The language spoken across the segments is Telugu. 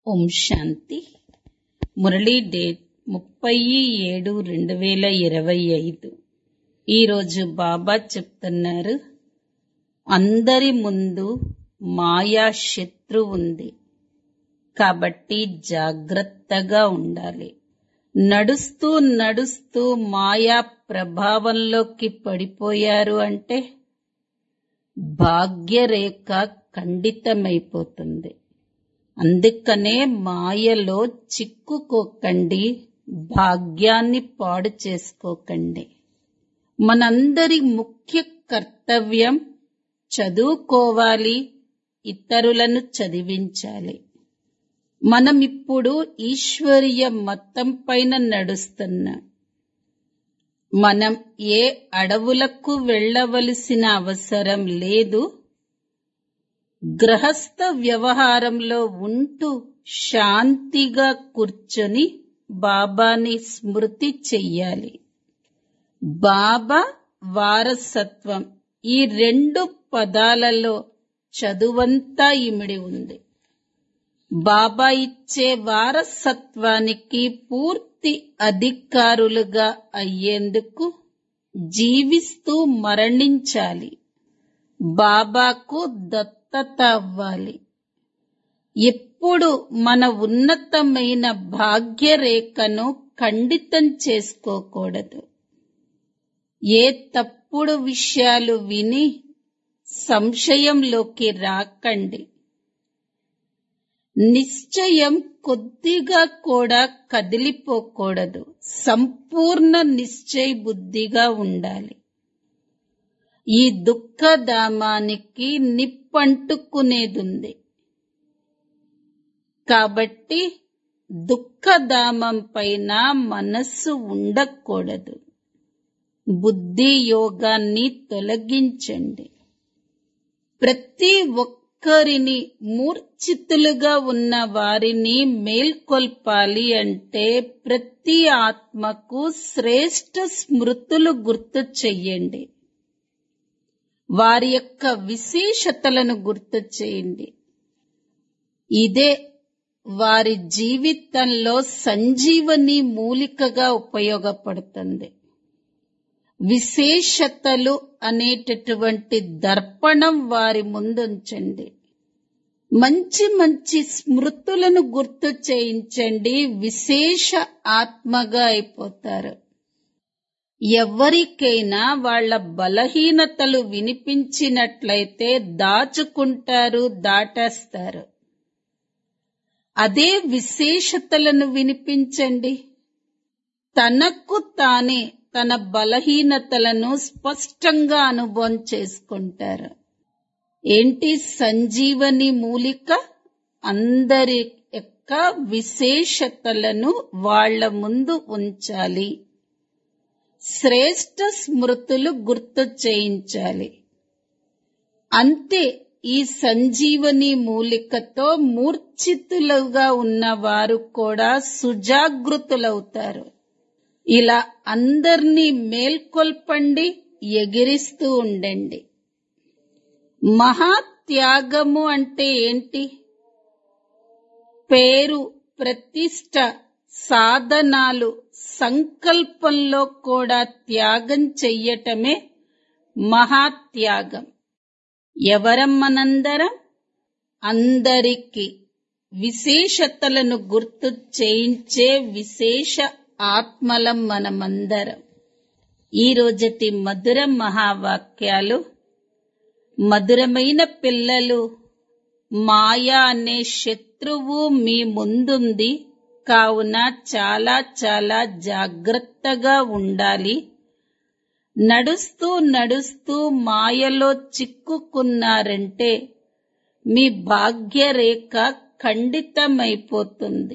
ఓం శాంతి మురళీ డేట్ ముప్పై ఏడు రెండు వేల ఇరవై ఐదు ఈరోజు బాబా చెప్తున్నారు అందరి ముందు మాయా శత్రు ఉంది కాబట్టి జాగ్రత్తగా ఉండాలి నడుస్తూ నడుస్తూ మాయా ప్రభావంలోకి పడిపోయారు అంటే భాగ్యరేఖ ఖండితమైపోతుంది అందుకనే మాయలో చిక్కుకోకండి భాగ్యాన్ని పాడు చేసుకోకండి మనందరి ముఖ్య కర్తవ్యం చదువుకోవాలి ఇతరులను చదివించాలి మనం ఇప్పుడు ఈశ్వరీయ మతం పైన నడుస్తున్నాం మనం ఏ అడవులకు వెళ్ళవలసిన అవసరం లేదు గ్రహస్థ వ్యవహారంలో ఉంటూ శాంతిగా కూర్చొని బాబాని స్మృతి చెయ్యాలి బాబా వారసత్వం ఈ రెండు పదాలలో చదువంతా ఇమిడి ఉంది బాబా ఇచ్చే వారసత్వానికి పూర్తి అధికారులుగా అయ్యేందుకు జీవిస్తూ మరణించాలి బాబాకు దత్తత అవ్వాలి ఎప్పుడు మన ఉన్నతమైన భాగ్యరేఖను ఖండితం చేసుకోకూడదు ఏ తప్పుడు విషయాలు విని సంశయంలోకి రాకండి నిశ్చయం కొద్దిగా కూడా కదిలిపోకూడదు సంపూర్ణ నిశ్చయ బుద్ధిగా ఉండాలి ఈ దుఃఖధామానికి నిప్పంటుకునేదుంది కాబట్టి దుఃఖధామం పైన మనస్సు ఉండకూడదు బుద్ధి యోగాన్ని తొలగించండి ప్రతి ఒక్కరిని మూర్ఛితులుగా ఉన్న వారిని మేల్కొల్పాలి అంటే ప్రతి ఆత్మకు శ్రేష్ఠ స్మృతులు గుర్తు చెయ్యండి వారి యొక్క విశేషతలను గుర్తు చేయండి ఇదే వారి జీవితంలో సంజీవని మూలికగా ఉపయోగపడుతుంది విశేషతలు అనేటటువంటి దర్పణం వారి ముందుంచండి మంచి మంచి స్మృతులను గుర్తు చేయించండి విశేష ఆత్మగా అయిపోతారు ఎవరికైనా వాళ్ల బలహీనతలు వినిపించినట్లయితే దాచుకుంటారు దాటేస్తారు అదే విశేషతలను వినిపించండి తనకు తానే తన బలహీనతలను స్పష్టంగా అనుభవం చేసుకుంటారు ఏంటి సంజీవని మూలిక అందరి యొక్క విశేషతలను వాళ్ల ముందు ఉంచాలి శ్రేష్ట స్మృతులు గుర్తు చేయించాలి అంతే ఈ సంజీవని మూలికతో మూర్ఛితులుగా ఉన్న వారు కూడా సుజాగృతులవుతారు ఇలా అందర్నీ మేల్కొల్పండి ఎగిరిస్తూ ఉండండి మహాత్యాగము అంటే ఏంటి పేరు ప్రతిష్ట సాధనాలు సంకల్పంలో కూడా త్యాగం చెయ్యటమే మహాత్యాగం ఎవరం మనందరం అందరికీ విశేషతలను గుర్తు చేయించే విశేష ఆత్మలం మనమందరం ఈ రోజటి మధుర మహావాక్యాలు మధురమైన పిల్లలు మాయా అనే శత్రువు మీ ముందుంది కావున చాలా చాలా జాగ్రత్తగా ఉండాలి నడుస్తూ నడుస్తూ మాయలో చిక్కుకున్నారంటే మీ భాగ్యరేఖ ఖండితమైపోతుంది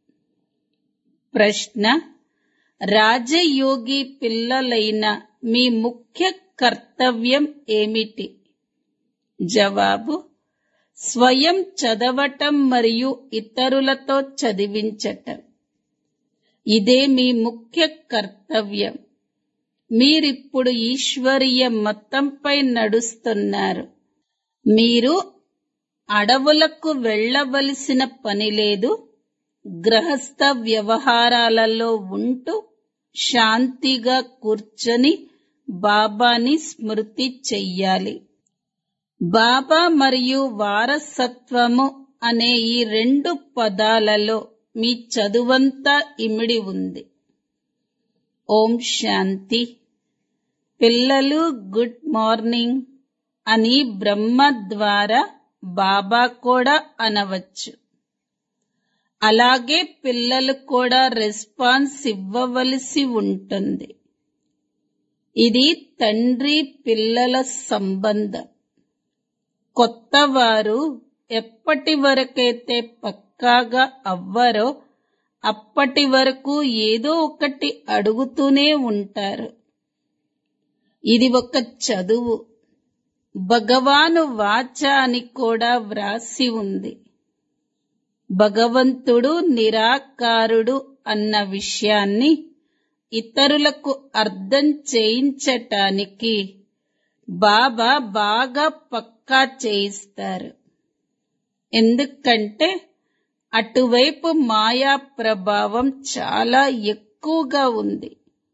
ప్రశ్న రాజయోగి పిల్లలైన మీ ముఖ్య కర్తవ్యం ఏమిటి జవాబు స్వయం చదవటం మరియు ఇతరులతో చదివించటం ఇదే మీ ముఖ్య కర్తవ్యం మీరిప్పుడు ఈశ్వరీయ మతంపై నడుస్తున్నారు మీరు అడవులకు వెళ్ళవలసిన పని లేదు గ్రహస్థ వ్యవహారాలలో ఉంటూ శాంతిగా కూర్చొని బాబాని స్మృతి చెయ్యాలి బాబా మరియు వారసత్వము అనే ఈ రెండు పదాలలో మీ చదువంతా ఇమిడి ఉంది ఓం శాంతి పిల్లలు గుడ్ మార్నింగ్ అని బ్రహ్మ ద్వారా బాబా కూడా అనవచ్చు అలాగే పిల్లలు కూడా రెస్పాన్స్ ఇవ్వవలసి ఉంటుంది ఇది తండ్రి పిల్లల సంబంధం కొత్తవారు ఎప్పటి వరకైతే పక్కాగా అవ్వరో అప్పటి వరకు ఏదో ఒకటి అడుగుతూనే ఉంటారు ఇది ఒక చదువు భగవాను వాచ అని కూడా వ్రాసి ఉంది భగవంతుడు నిరాకారుడు అన్న విషయాన్ని ఇతరులకు అర్థం చేయించటానికి బాబా బాగా పక్కా చేయిస్తారు ఎందుకంటే అటువైపు మాయా ప్రభావం చాలా ఎక్కువగా ఉంది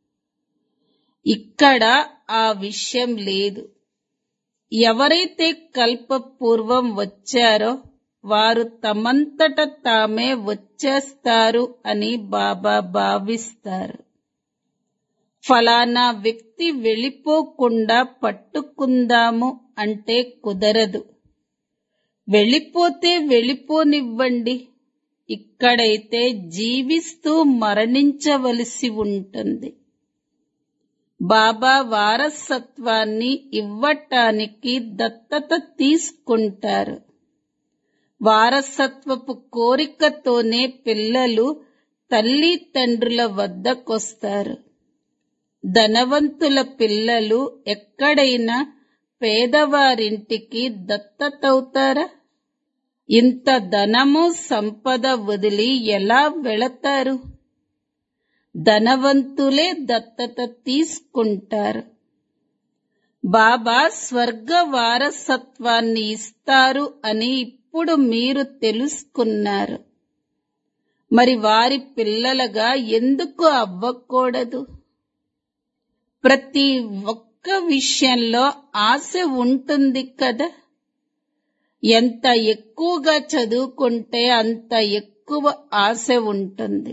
ఇక్కడ ఆ విషయం లేదు ఎవరైతే కల్పపూర్వం వచ్చారో వారు తమంతట తామే వచ్చేస్తారు అని బాబా భావిస్తారు ఫలానా వ్యక్తి వెళ్ళిపోకుండా పట్టుకుందాము అంటే కుదరదు వెళ్ళిపోతే వెళ్ళిపోనివ్వండి ఇక్కడైతే జీవిస్తూ మరణించవలసి ఉంటుంది బాబా వారసత్వాన్ని ఇవ్వటానికి దత్తత తీసుకుంటారు వారసత్వపు కోరికతోనే పిల్లలు తల్లి తండ్రుల వద్దకొస్తారు ధనవంతుల పిల్లలు ఎక్కడైనా పేదవారింటికి దత్తతవుతారా ఇంత ధనము సంపద వదిలి ఎలా వెళతారు ధనవంతులే దత్తత తీసుకుంటారు బాబా స్వర్గ వారసత్వాన్ని ఇస్తారు అని ఇప్పుడు మీరు తెలుసుకున్నారు మరి వారి పిల్లలుగా ఎందుకు అవ్వకూడదు ప్రతి ఒక్క విషయంలో ఆశ ఉంటుంది కదా ఎంత ఎక్కువగా చదువుకుంటే అంత ఎక్కువ ఆశ ఉంటుంది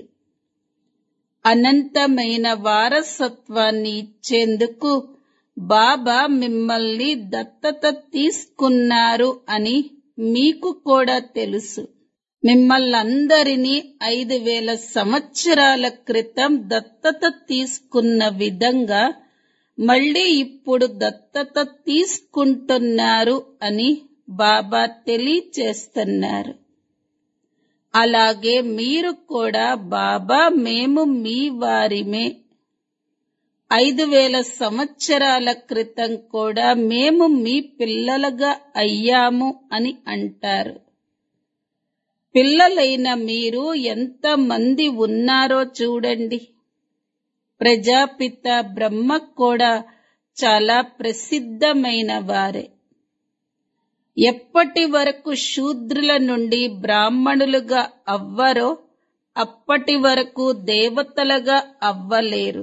అనంతమైన వారసత్వాన్ని ఇచ్చేందుకు బాబా మిమ్మల్ని దత్తత తీసుకున్నారు అని మీకు కూడా తెలుసు మిమ్మల్నందరినీ ఐదు వేల సంవత్సరాల క్రితం దత్తత తీసుకున్న విధంగా మళ్ళీ ఇప్పుడు దత్తత తీసుకుంటున్నారు అని బాబా తెలియచేస్తున్నారు అలాగే మీరు కూడా బాబా మేము మీ వారిమే ఐదు వేల సంవత్సరాల క్రితం కూడా మేము మీ పిల్లలుగా అయ్యాము అని అంటారు పిల్లలైన మీరు ఎంత మంది ఉన్నారో చూడండి ప్రజాపిత బ్రహ్మ కూడా చాలా ప్రసిద్ధమైన వారే ఎప్పటి వరకు శూద్రుల నుండి బ్రాహ్మణులుగా అవ్వరో అప్పటి వరకు దేవతలుగా అవ్వలేరు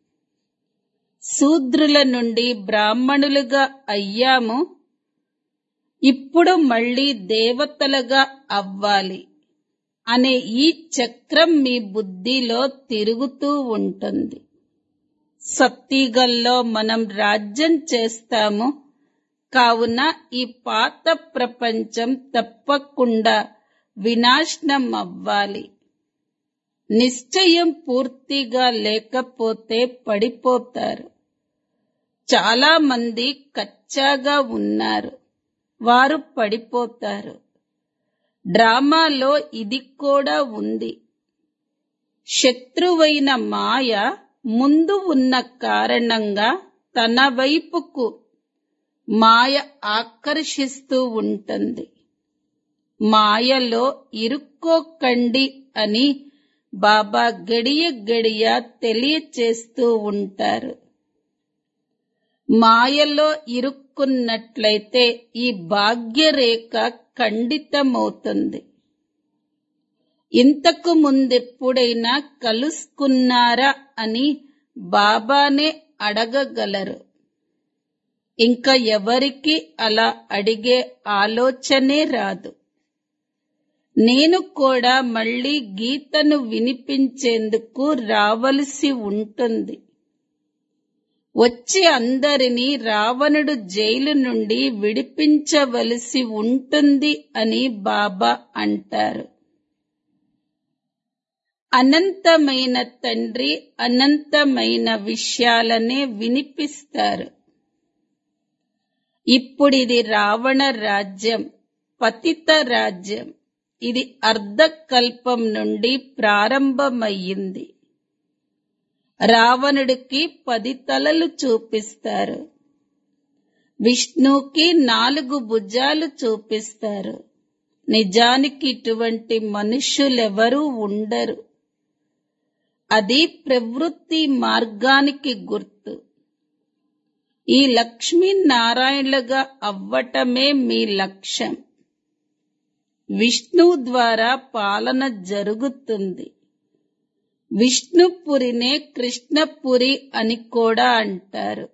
శూద్రుల నుండి బ్రాహ్మణులుగా అయ్యాము ఇప్పుడు మళ్ళీ దేవతలుగా అవ్వాలి అనే ఈ చక్రం మీ బుద్ధిలో తిరుగుతూ ఉంటుంది సత్తిగల్లో మనం రాజ్యం చేస్తాము కావున ఈ పాత ప్రపంచం తప్పకుండా వినాశనం అవ్వాలి నిశ్చయం పూర్తిగా లేకపోతే పడిపోతారు చాలా మంది కచ్చాగా ఉన్నారు వారు పడిపోతారు డ్రామాలో ఇది కూడా ఉంది శత్రువైన మాయ ముందు ఉన్న కారణంగా తన వైపుకు మాయ ఆకర్షిస్తూ ఉంటుంది మాయలో ఇరుక్కోకండి అని బాబా గడియ గడియ తెలియచేస్తూ ఉంటారు మాయలో ఇరుక్కున్నట్లయితే ఈ భాగ్యరేఖ ఖండితమవుతుంది ఇంతకు ముందెప్పుడైనా కలుసుకున్నారా అని బాబానే అడగగలరు ఇంకా ఎవరికి అలా అడిగే ఆలోచనే రాదు నేను కూడా మళ్ళీ గీతను వినిపించేందుకు రావలసి ఉంటుంది వచ్చి అందరినీ రావణుడు జైలు నుండి విడిపించవలసి ఉంటుంది అని బాబా అంటారు అనంతమైన తండ్రి అనంతమైన విషయాలనే వినిపిస్తారు ఇప్పుడిది రావణ రాజ్యం పతిత రాజ్యం ఇది అర్ధకల్పం నుండి ప్రారంభమయ్యింది రావణుడికి పది తలలు చూపిస్తారు విష్ణుకి నాలుగు భుజాలు చూపిస్తారు నిజానికి ఇటువంటి మనుష్యులెవరూ ఉండరు అది ప్రవృత్తి మార్గానికి గుర్తు ఈ లక్ష్మీనారాయణలుగా అవ్వటమే మీ లక్ష్యం విష్ణు ద్వారా పాలన జరుగుతుంది విష్ణుపురినే కృష్ణపురి అని కూడా అంటారు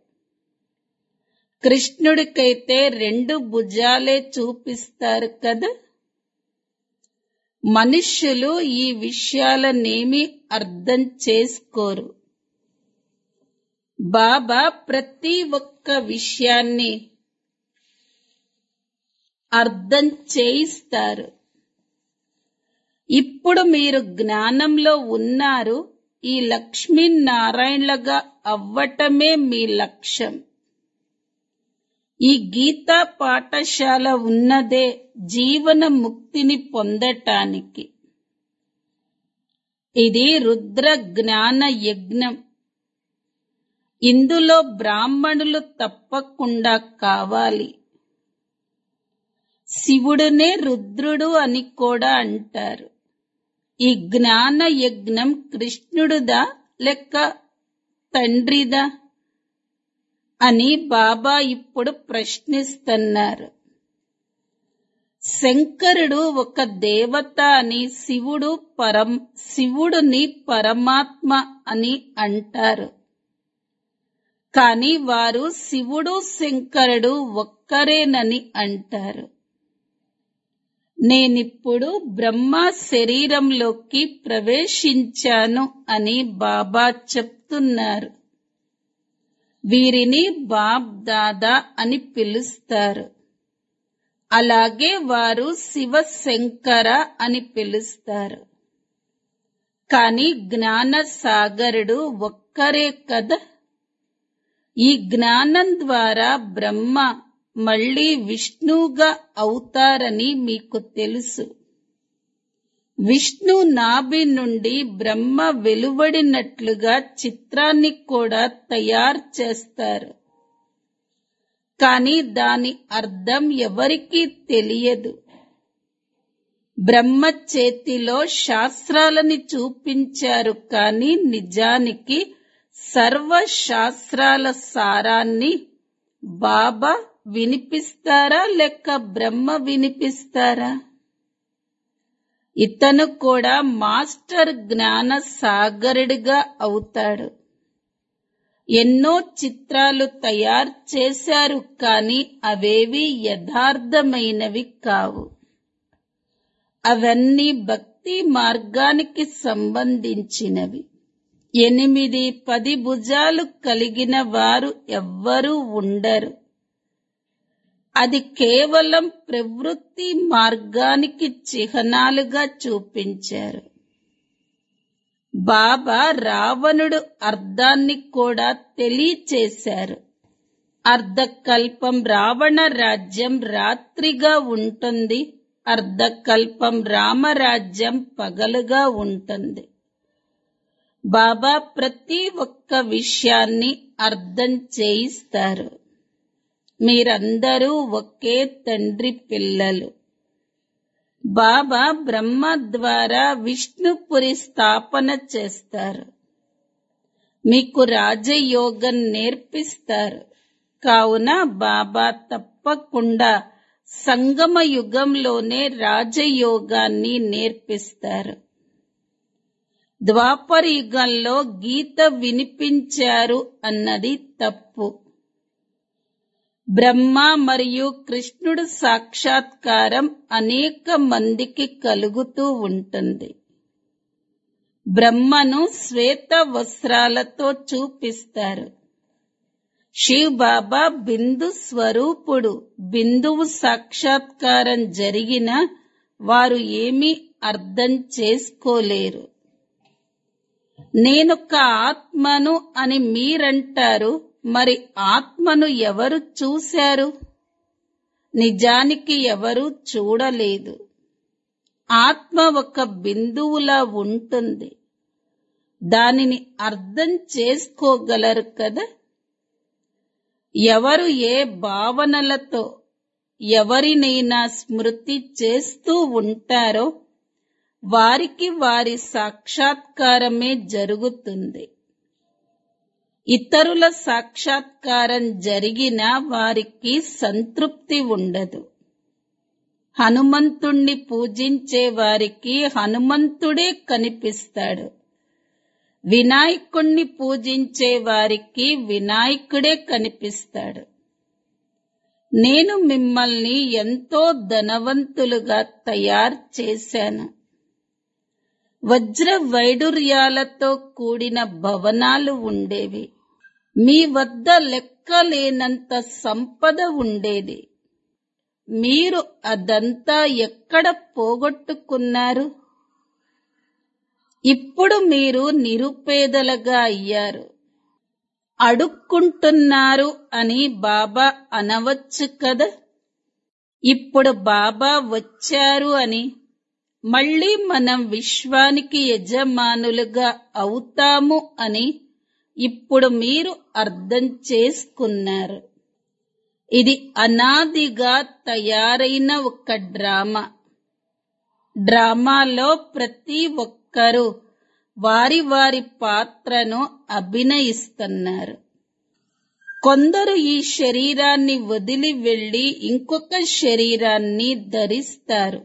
కృష్ణుడికైతే రెండు భుజాలే చూపిస్తారు కదా మనుష్యులు ఈ విషయాలనేమి అర్థం చేసుకోరు బాబా ప్రతి ఒక్క విషయాన్ని అర్థం చేయిస్తారు ఇప్పుడు మీరు జ్ఞానంలో ఉన్నారు ఈ లక్ష్మీనారాయణలుగా అవ్వటమే మీ లక్ష్యం ఈ గీతా పాఠశాల ఉన్నదే జీవన ముక్తిని పొందటానికి ఇది రుద్ర జ్ఞాన యజ్ఞం ఇందులో బ్రాహ్మణులు తప్పకుండా కావాలి శివుడునే రుద్రుడు అని కూడా అంటారు ఈ జ్ఞాన యజ్ఞం కృష్ణుడుదా లేక తండ్రిదా అని బాబా ఇప్పుడు ప్రశ్నిస్తున్నారు శంకరుడు ఒక దేవత అని శివుడు పరం శివుడుని పరమాత్మ అని అంటారు కాని వారు శివుడు శంకరుడు ఒక్కరేనని అంటారు నేనిప్పుడు బ్రహ్మ శరీరంలోకి ప్రవేశించాను అని బాబా చెప్తున్నారు వీరిని బాబ్ దాదా అని పిలుస్తారు అలాగే వారు శివ శంకర అని పిలుస్తారు కాని జ్ఞాన సాగరుడు ఒక్కరే కదా ఈ జ్ఞానం ద్వారా బ్రహ్మ మళ్ళీ విష్ణువుగా అవుతారని మీకు తెలుసు విష్ణు నాభి నుండి బ్రహ్మ వెలువడినట్లుగా చిత్రాన్ని కూడా తయారు చేస్తారు కానీ దాని అర్థం ఎవరికీ తెలియదు బ్రహ్మ చేతిలో శాస్త్రాలని చూపించారు కానీ నిజానికి సర్వ శాస్త్రాల సారాన్ని బాబా వినిపిస్తారా లేక బ్రహ్మ వినిపిస్తారా ఇతను కూడా మాస్టర్ జ్ఞాన సాగరుడిగా అవుతాడు ఎన్నో చిత్రాలు తయారు చేశారు కానీ అవేవి యథార్థమైనవి కావు అవన్నీ భక్తి మార్గానికి సంబంధించినవి ఎనిమిది పది భుజాలు కలిగిన వారు ఎవ్వరూ ఉండరు అది కేవలం ప్రవృత్తి మార్గానికి చిహ్నాలుగా చూపించారు బాబా రావణుడు అర్థాన్ని కూడా తెలియచేశారు అర్ధకల్పం రావణ రాజ్యం రాత్రిగా ఉంటుంది అర్ధకల్పం రామరాజ్యం పగలుగా ఉంటుంది బాబా ప్రతి ఒక్క విషయాన్ని అర్థం చేయిస్తారు మీరందరూ ఒకే తండ్రి పిల్లలు బాబా బ్రహ్మ ద్వారా విష్ణుపురి స్థాపన చేస్తారు మీకు రాజయోగం నేర్పిస్తారు కావున బాబా తప్పకుండా సంగమ యుగంలోనే రాజయోగాన్ని నేర్పిస్తారు ద్వాపర యుగంలో గీత వినిపించారు అన్నది తప్పు బ్రహ్మ మరియు కృష్ణుడు సాక్షాత్కారం అనేక మందికి కలుగుతూ ఉంటుంది బ్రహ్మను శ్వేత వస్త్రాలతో చూపిస్తారు శివ్ బాబా బిందు స్వరూపుడు బిందువు సాక్షాత్కారం జరిగిన వారు ఏమీ అర్థం చేసుకోలేరు నేనొక ఆత్మను అని మీరంటారు మరి ఆత్మను ఎవరు చూశారు నిజానికి ఎవరు చూడలేదు ఆత్మ ఒక బిందువులా ఉంటుంది దానిని అర్థం చేసుకోగలరు కదా ఎవరు ఏ భావనలతో ఎవరినైనా స్మృతి చేస్తూ ఉంటారో వారికి వారి సాక్షాత్కారమే జరుగుతుంది ఇతరుల సాక్షాత్కారం జరిగినా వారికి సంతృప్తి ఉండదు హనుమంతుణ్ణి పూజించే వారికి హనుమంతుడే కనిపిస్తాడు వినాయకుణ్ణి పూజించే వారికి వినాయకుడే కనిపిస్తాడు నేను మిమ్మల్ని ఎంతో ధనవంతులుగా తయారు చేశాను వజ్ర వైడూర్యాలతో కూడిన భవనాలు ఉండేవి మీ వద్ద లెక్కలేనంత సంపద ఉండేది మీరు అదంతా ఎక్కడ పోగొట్టుకున్నారు ఇప్పుడు మీరు నిరుపేదలుగా అయ్యారు అడుక్కుంటున్నారు అని బాబా అనవచ్చు కదా ఇప్పుడు బాబా వచ్చారు అని మళ్ళీ మనం విశ్వానికి యజమానులుగా అవుతాము అని ఇప్పుడు మీరు అర్థం చేసుకున్నారు ఇది అనాదిగా తయారైన ఒక డ్రామా డ్రామాలో ప్రతి ఒక్కరూ వారి వారి పాత్రను అభినయిస్తున్నారు కొందరు ఈ శరీరాన్ని వదిలి వెళ్లి ఇంకొక శరీరాన్ని ధరిస్తారు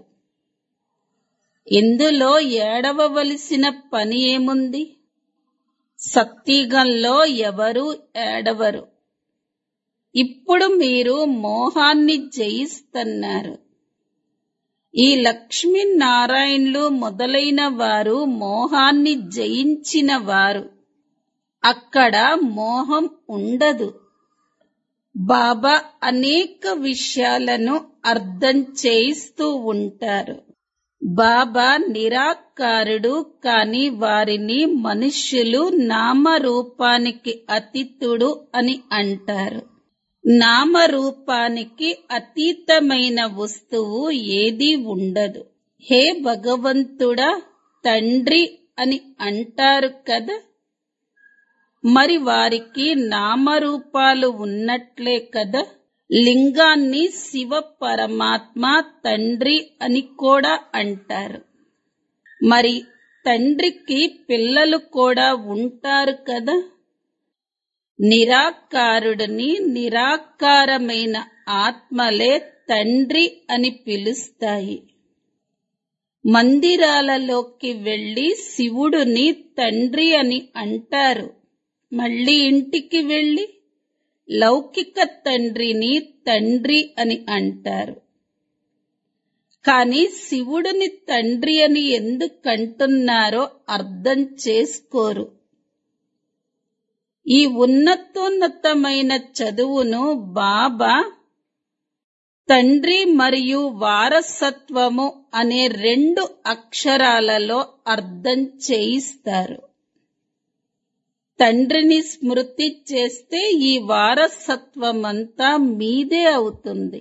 ఇందులో ఏడవవలసిన పని ఏముంది సత్తిగంలో ఎవరు ఏడవరు ఇప్పుడు మీరు మోహాన్ని జయిస్తున్నారు ఈ లక్ష్మీనారాయణులు మొదలైన వారు మోహాన్ని జయించిన వారు అక్కడ మోహం ఉండదు బాబా అనేక విషయాలను అర్థం చేయిస్తూ ఉంటారు బాబా నిరాకారుడు కాని వారిని మనుష్యులు నామరూపానికి అతీతుడు అని అంటారు నామరూపానికి అతీతమైన వస్తువు ఏదీ ఉండదు హే భగవంతుడా తండ్రి అని అంటారు కదా మరి వారికి నామరూపాలు ఉన్నట్లే కదా లింగాన్ని శివ పరమాత్మ తండ్రి అని కూడా అంటారు మరి తండ్రికి పిల్లలు కూడా ఉంటారు కదా నిరాకారుడిని నిరాకారమైన ఆత్మలే తండ్రి అని పిలుస్తాయి మందిరాలలోకి వెళ్లి శివుడుని తండ్రి అని అంటారు మళ్ళీ ఇంటికి వెళ్లి లౌకిక తండ్రిని తండ్రి అని అంటారు కాని శివుడిని తండ్రి అని ఎందుకంటున్నారో అర్థం చేసుకోరు ఈ ఉన్నతోన్నతమైన చదువును బాబా తండ్రి మరియు వారసత్వము అనే రెండు అక్షరాలలో అర్థం చేయిస్తారు తండ్రిని స్మృతి చేస్తే ఈ వారసత్వమంతా మీదే అవుతుంది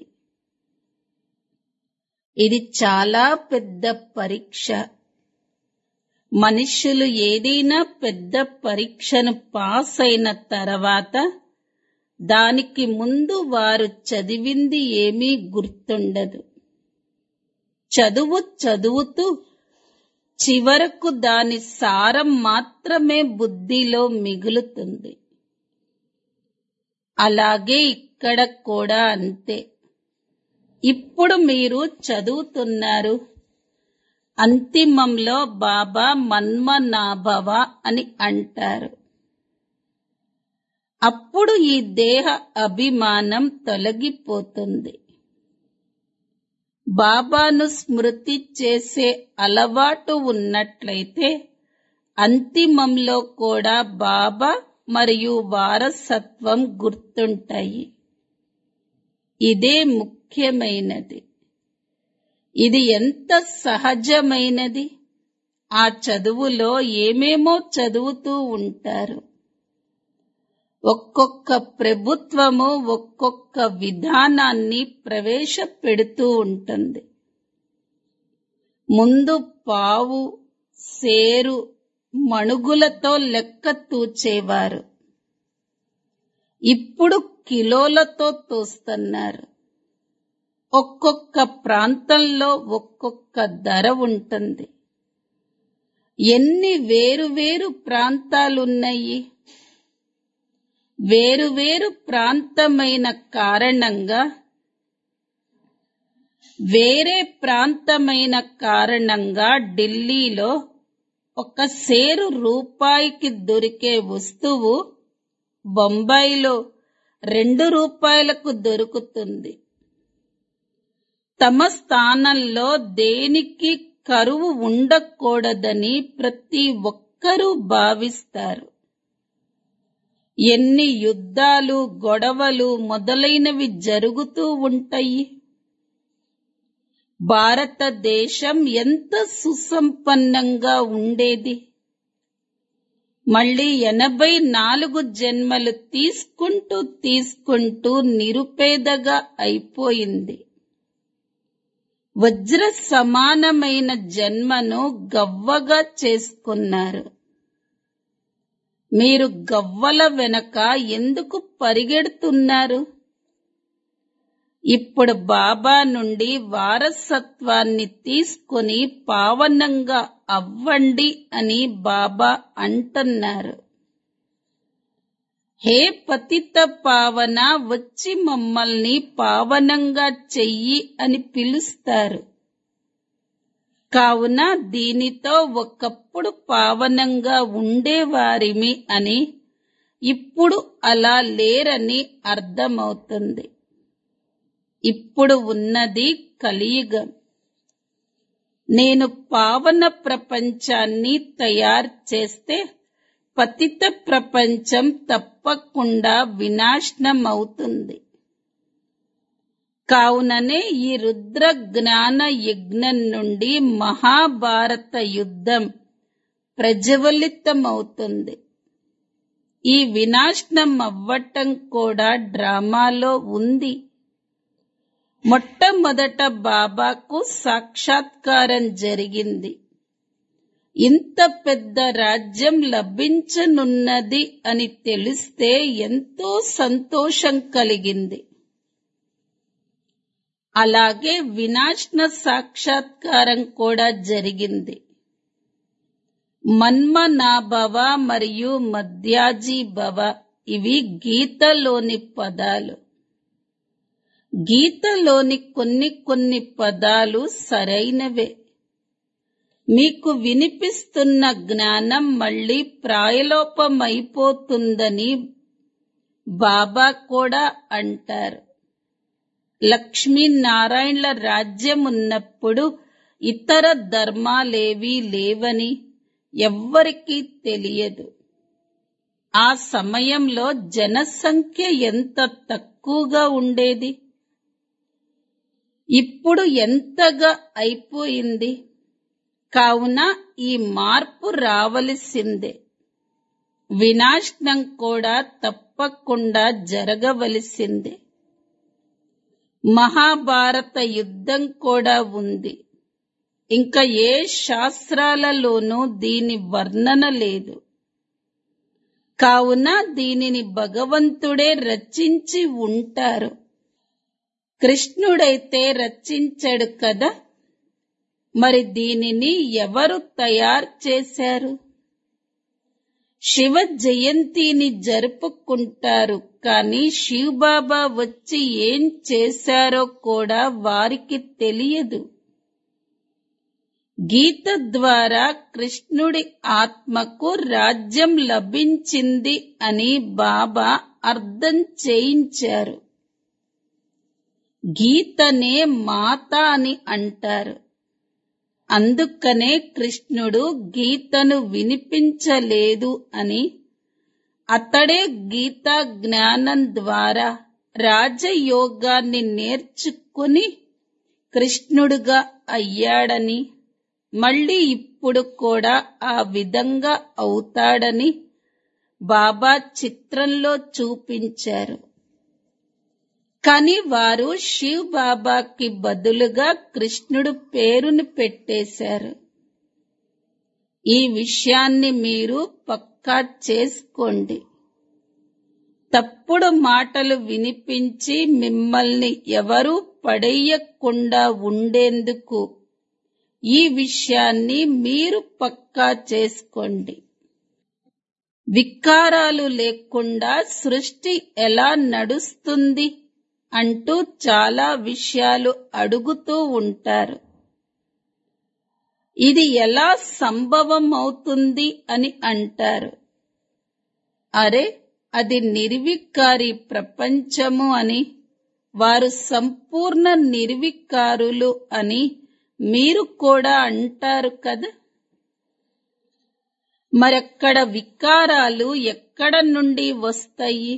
ఇది చాలా పెద్ద పరీక్ష మనుష్యులు ఏదైనా పెద్ద పరీక్షను పాస్ అయిన తర్వాత దానికి ముందు వారు చదివింది ఏమీ గుర్తుండదు చదువు చదువుతూ చివరకు దాని సారం మాత్రమే బుద్ధిలో మిగులుతుంది అలాగే ఇక్కడ కూడా అంతే ఇప్పుడు మీరు చదువుతున్నారు అంతిమంలో బాబా మన్మనాభవ అని అంటారు అప్పుడు ఈ దేహ అభిమానం తొలగిపోతుంది బాబాను స్మృతి చేసే అలవాటు ఉన్నట్లయితే అంతిమంలో కూడా బాబా మరియు వారసత్వం గుర్తుంటాయి ఇదే ముఖ్యమైనది ఇది ఎంత సహజమైనది ఆ చదువులో ఏమేమో చదువుతూ ఉంటారు ఒక్కొక్క ప్రభుత్వము ఒక్కొక్క విధానాన్ని ప్రవేశపెడుతూ ఉంటుంది ముందు పావు సేరు మణుగులతో లెక్క తూచేవారు ఇప్పుడు కిలోలతో తోస్తున్నారు ఒక్కొక్క ప్రాంతంలో ఒక్కొక్క ధర ఉంటుంది ఎన్ని వేరు వేరు ప్రాంతాలున్నాయి వేరువేరు ప్రాంతమైన కారణంగా వేరే ప్రాంతమైన కారణంగా ఢిల్లీలో ఒక సేరు రూపాయికి దొరికే వస్తువు బొంబాయిలో రెండు రూపాయలకు దొరుకుతుంది తమ స్థానంలో దేనికి కరువు ఉండకూడదని ప్రతి ఒక్కరూ భావిస్తారు ఎన్ని యుద్ధాలు గొడవలు మొదలైనవి జరుగుతూ ఉంటాయి భారతదేశం ఎంత సుసంపన్నంగా ఉండేది మళ్ళీ ఎనభై నాలుగు జన్మలు తీసుకుంటూ తీసుకుంటూ నిరుపేదగా అయిపోయింది వజ్ర సమానమైన జన్మను గవ్వగా చేసుకున్నారు మీరు గవ్వల వెనక ఎందుకు పరిగెడుతున్నారు ఇప్పుడు బాబా నుండి వారసత్వాన్ని తీసుకుని పావనంగా అవ్వండి అని బాబా అంటున్నారు హే పతిత పావన వచ్చి మమ్మల్ని పావనంగా చెయ్యి అని పిలుస్తారు కావున దీనితో ఒకప్పుడు పావనంగా ఉండేవారిమి అని ఇప్పుడు అలా లేరని అర్థమవుతుంది ఇప్పుడు ఉన్నది కలియుగం నేను పావన ప్రపంచాన్ని తయారు చేస్తే పతిత ప్రపంచం తప్పకుండా వినాశనమవుతుంది కావుననే ఈ రుద్ర జ్ఞాన యజ్ఞం నుండి మహాభారత యుద్ధం ప్రజ్వలితమవుతుంది ఈ వినాశనం అవ్వటం కూడా డ్రామాలో ఉంది మొట్టమొదట బాబాకు సాక్షాత్కారం జరిగింది ఇంత పెద్ద రాజ్యం లభించనున్నది అని తెలిస్తే ఎంతో సంతోషం కలిగింది అలాగే వినాశన సాక్షాత్కారం కూడా జరిగింది మన్మనాభవ మరియు మధ్యాజీ భవ ఇవి గీతలోని పదాలు గీతలోని కొన్ని కొన్ని పదాలు సరైనవే మీకు వినిపిస్తున్న జ్ఞానం మళ్ళీ ప్రాయలోపమైపోతుందని బాబా కూడా అంటారు లక్ష్మీనారాయణల రాజ్యం ఉన్నప్పుడు ఇతర ధర్మాలేవీ లేవని ఎవ్వరికీ తెలియదు ఆ సమయంలో జనసంఖ్య ఎంత తక్కువగా ఉండేది ఇప్పుడు ఎంతగా అయిపోయింది కావున ఈ మార్పు రావలసిందే వినాశనం కూడా తప్పకుండా జరగవలసిందే మహాభారత యుద్ధం కూడా ఉంది ఇంకా ఏ శాస్త్రాలలోనూ దీని వర్ణన లేదు కావున దీనిని భగవంతుడే రచించి ఉంటారు కృష్ణుడైతే రచించాడు కదా మరి దీనిని ఎవరు తయారు చేశారు శివ జయంతిని జరుపుకుంటారు కానీ శివబాబా వచ్చి ఏం చేశారో కూడా వారికి తెలియదు గీత ద్వారా కృష్ణుడి ఆత్మకు రాజ్యం లభించింది అని బాబా అర్థం చేయించారు గీతనే మాత అని అంటారు అందుకనే కృష్ణుడు గీతను వినిపించలేదు అని అతడే గీతా జ్ఞానం ద్వారా రాజయోగాన్ని నేర్చుకుని కృష్ణుడుగా అయ్యాడని మళ్ళీ ఇప్పుడు కూడా ఆ విధంగా అవుతాడని బాబా చిత్రంలో చూపించారు కాని వారు శివ్ బాబాకి బదులుగా కృష్ణుడు పేరుని పెట్టేశారు ఈ విషయాన్ని మీరు పక్కా చేసుకోండి తప్పుడు మాటలు వినిపించి మిమ్మల్ని ఎవరూ పడేయకుండా ఉండేందుకు ఈ విషయాన్ని మీరు పక్కా చేసుకోండి వికారాలు లేకుండా సృష్టి ఎలా నడుస్తుంది అంటూ చాలా విషయాలు అడుగుతూ ఉంటారు ఇది ఎలా సంభవం అవుతుంది అని అంటారు అరే అది నిర్వికారి ప్రపంచము అని వారు సంపూర్ణ నిర్వికారులు అని మీరు కూడా అంటారు కదా మరక్కడ వికారాలు ఎక్కడ నుండి వస్తాయి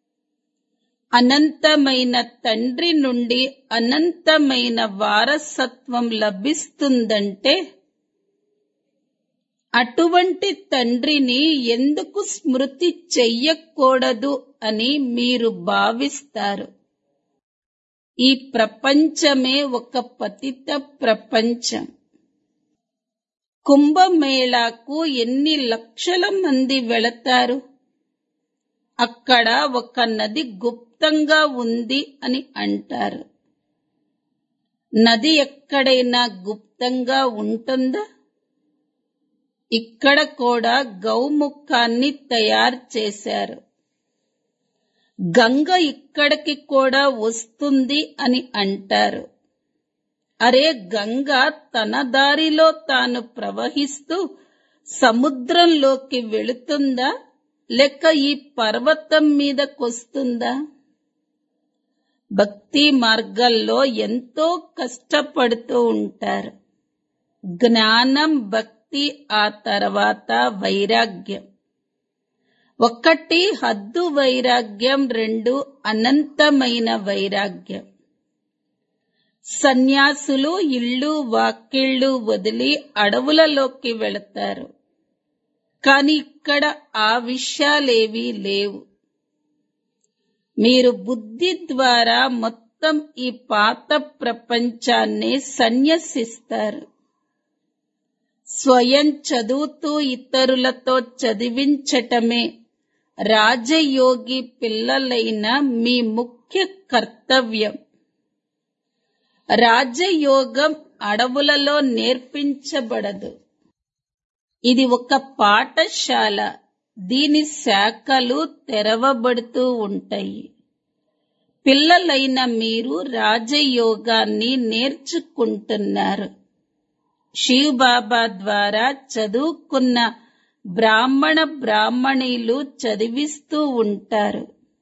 అనంతమైన తండ్రి నుండి అనంతమైన వారసత్వం లభిస్తుందంటే అటువంటి తండ్రిని ఎందుకు స్మృతి చెయ్యకూడదు అని మీరు భావిస్తారు ఈ ప్రపంచమే ఒక పతిత ప్రపంచం కుంభమేళాకు ఎన్ని లక్షల మంది వెళతారు అక్కడ ఒక నది గుప్తంగా ఉంది అని అంటారు నది ఎక్కడైనా గుప్తంగా ఉంటుందా ఇక్కడ కూడా గౌముఖాన్ని తయారు చేశారు గంగ ఇక్కడికి కూడా వస్తుంది అని అంటారు అరే గంగ తన దారిలో తాను ప్రవహిస్తూ సముద్రంలోకి వెళుతుందా లేక ఈ పర్వతం మీదకొస్తుందా భక్తి మార్గాల్లో ఎంతో కష్టపడుతూ ఉంటారు జ్ఞానం భక్తి ఆ తర్వాత వైరాగ్యం ఒకటి హద్దు వైరాగ్యం రెండు అనంతమైన వైరాగ్యం సన్యాసులు ఇళ్ళు వాకిళ్ళు వదిలి అడవులలోకి వెళతారు కాని ఇక్కడ ఆ విషయాలేవీ లేవు మీరు బుద్ధి ద్వారా మొత్తం ఈ పాత ప్రపంచాన్ని సన్యసిస్తారు స్వయం చదువుతూ ఇతరులతో చదివించటమే రాజయోగి పిల్లలైన మీ ముఖ్య కర్తవ్యం రాజయోగం అడవులలో నేర్పించబడదు ఇది ఒక పాఠశాల దీని శాఖలు తెరవబడుతూ ఉంటాయి పిల్లలైన మీరు రాజయోగాన్ని నేర్చుకుంటున్నారు శివ్ బాబా ద్వారా చదువుకున్న బ్రాహ్మణ బ్రాహ్మణీలు చదివిస్తూ ఉంటారు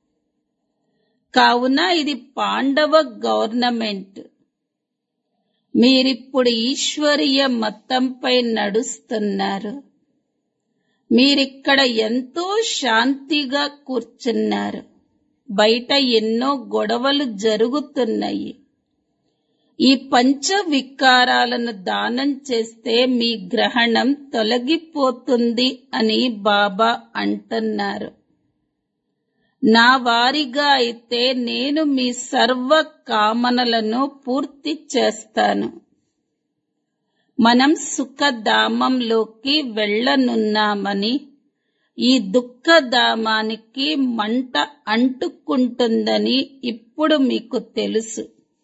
కావున ఇది పాండవ గవర్నమెంట్ మీరిప్పుడు ఈశ్వరీయ మతంపై నడుస్తున్నారు మీరిక్కడ ఎంతో శాంతిగా కూర్చున్నారు బయట ఎన్నో గొడవలు జరుగుతున్నాయి ఈ పంచ వికారాలను దానం చేస్తే మీ గ్రహణం తొలగిపోతుంది అని బాబా అంటున్నారు నా వారిగా అయితే నేను మీ సర్వ కామనలను పూర్తి చేస్తాను మనం సుఖధామంలోకి వెళ్ళనున్నామని ఈ దుఃఖధామానికి మంట అంటుకుంటుందని ఇప్పుడు మీకు తెలుసు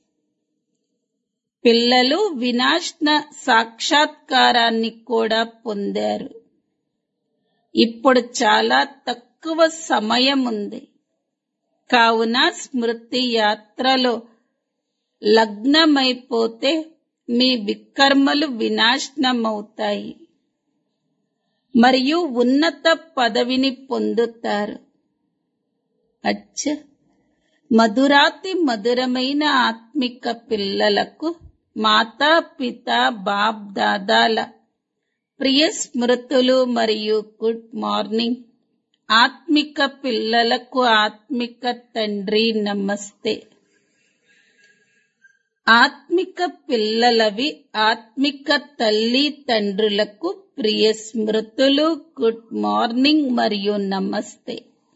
పిల్లలు వినాశన సాక్షాత్కారాన్ని కూడా పొందారు ఇప్పుడు చాలా తక్కువ సమయం ఉంది కావున స్మృతి యాత్రలో లగ్నమైపోతే మీ వికర్మలు వినాశనమవుతాయి మరియు ఉన్నత పదవిని పొందుతారు అచ్చ మధురాతి మధురమైన ఆత్మిక పిల్లలకు మాతా పిత బాప్ దాదాల ప్రియ స్మృతులు మరియు గుడ్ మార్నింగ్ ఆత్మిక పిల్లలకు ఆత్మిక తండ్రి నమస్తే ఆత్మిక పిల్లలవి ఆత్మిక తల్లి తండ్రులకు ప్రియ స్మృతులు గుడ్ మార్నింగ్ మరియు నమస్తే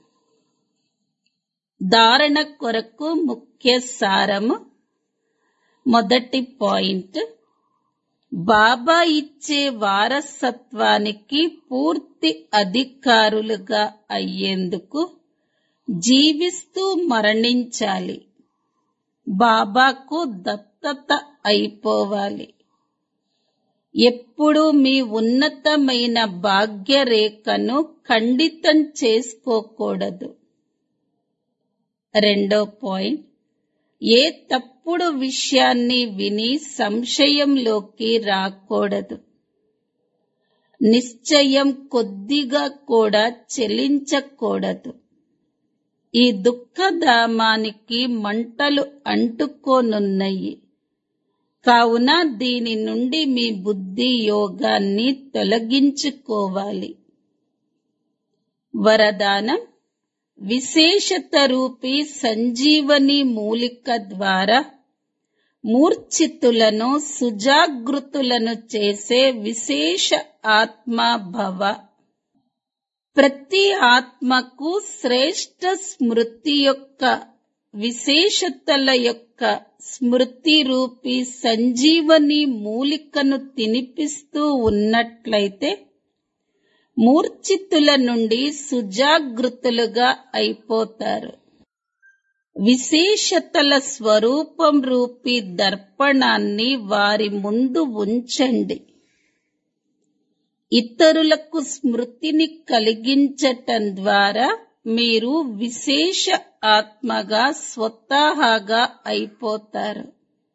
ధారణ కొరకు ముఖ్య సారము మొదటి పాయింట్ బాబా ఇచ్చే వారసత్వానికి పూర్తి అధికారులుగా అయ్యేందుకు జీవిస్తూ మరణించాలి బాబాకు దత్తత అయిపోవాలి ఎప్పుడు మీ ఉన్నతమైన భాగ్యరేఖను ఖండితం చేసుకోకూడదు రెండో పాయింట్ ఏ తప్పుడు విషయాన్ని విని సంశయంలోకి రాకూడదు నిశ్చయం కొద్దిగా కూడా చెలించకూడదు ఈ దుఃఖధామానికి మంటలు అంటుకోనున్నాయి కావున దీని నుండి మీ బుద్ధి యోగాన్ని తొలగించుకోవాలి వరదానం విశేషత రూపీ సంజీవని మూలిక ద్వారా మూర్ఛితులను సుజాగృతులను చేసే విశేష ఆత్మభవ ప్రతి ఆత్మకు శ్రేష్ట స్మృతి యొక్క విశేషతల యొక్క స్మృతి రూపీ సంజీవని మూలికను తినిపిస్తూ ఉన్నట్లయితే మూర్ఛితుల నుండి సుజాగృతులుగా అయిపోతారు విశేషతల స్వరూపం రూపీ దర్పణాన్ని వారి ముందు ఉంచండి ఇతరులకు స్మృతిని కలిగించటం ద్వారా మీరు విశేష ఆత్మగా స్వతహాగా అయిపోతారు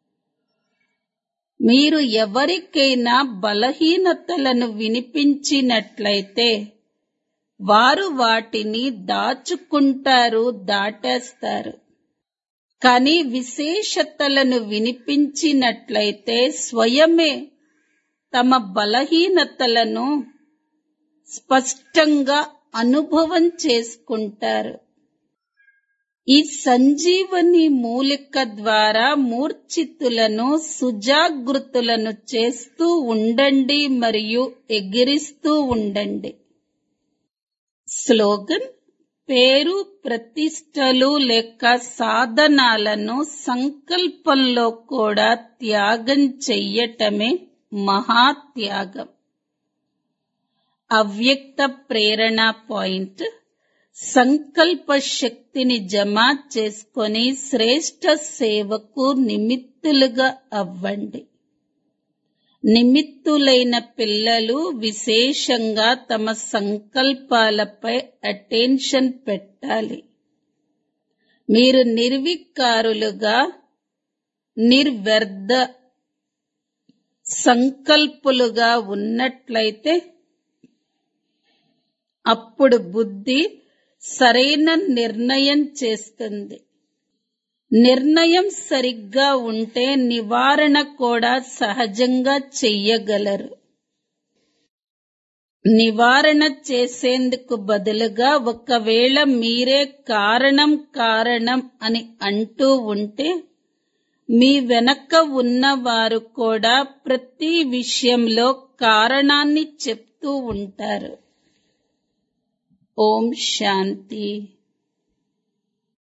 మీరు ఎవరికైనా బలహీనతలను వినిపించినట్లయితే వారు వాటిని దాచుకుంటారు దాటేస్తారు కానీ విశేషతలను వినిపించినట్లయితే స్వయమే తమ బలహీనతలను స్పష్టంగా అనుభవం చేసుకుంటారు ఈ సంజీవని మూలిక ద్వారా మూర్ఛితులను సుజాగృతులను చేస్తూ ఉండండి మరియు ఎగిరిస్తూ ఉండండి స్లోగన్ పేరు ప్రతిష్టలు లేక సాధనాలను సంకల్పంలో కూడా త్యాగం చెయ్యటమే మహాత్యాగం అవ్యక్త ప్రేరణ పాయింట్ సంకల్ప శక్తిని జమ చేసుకొని శ్రేష్ట సేవకు నిమిత్తులుగా అవ్వండి నిమిత్తులైన పిల్లలు విశేషంగా తమ సంకల్పాలపై అటెన్షన్ పెట్టాలి మీరు నిర్వికారులుగా నిర్వ్యర్థ సంకల్పులుగా ఉన్నట్లయితే అప్పుడు బుద్ధి సరైన నిర్ణయం చేస్తుంది నిర్ణయం సరిగ్గా ఉంటే నివారణ కూడా సహజంగా చెయ్యగలరు నివారణ చేసేందుకు బదులుగా ఒకవేళ మీరే కారణం కారణం అని అంటూ ఉంటే మీ వెనక ఉన్నవారు కూడా ప్రతి విషయంలో కారణాన్ని చెప్తూ ఉంటారు ఓం శాంతి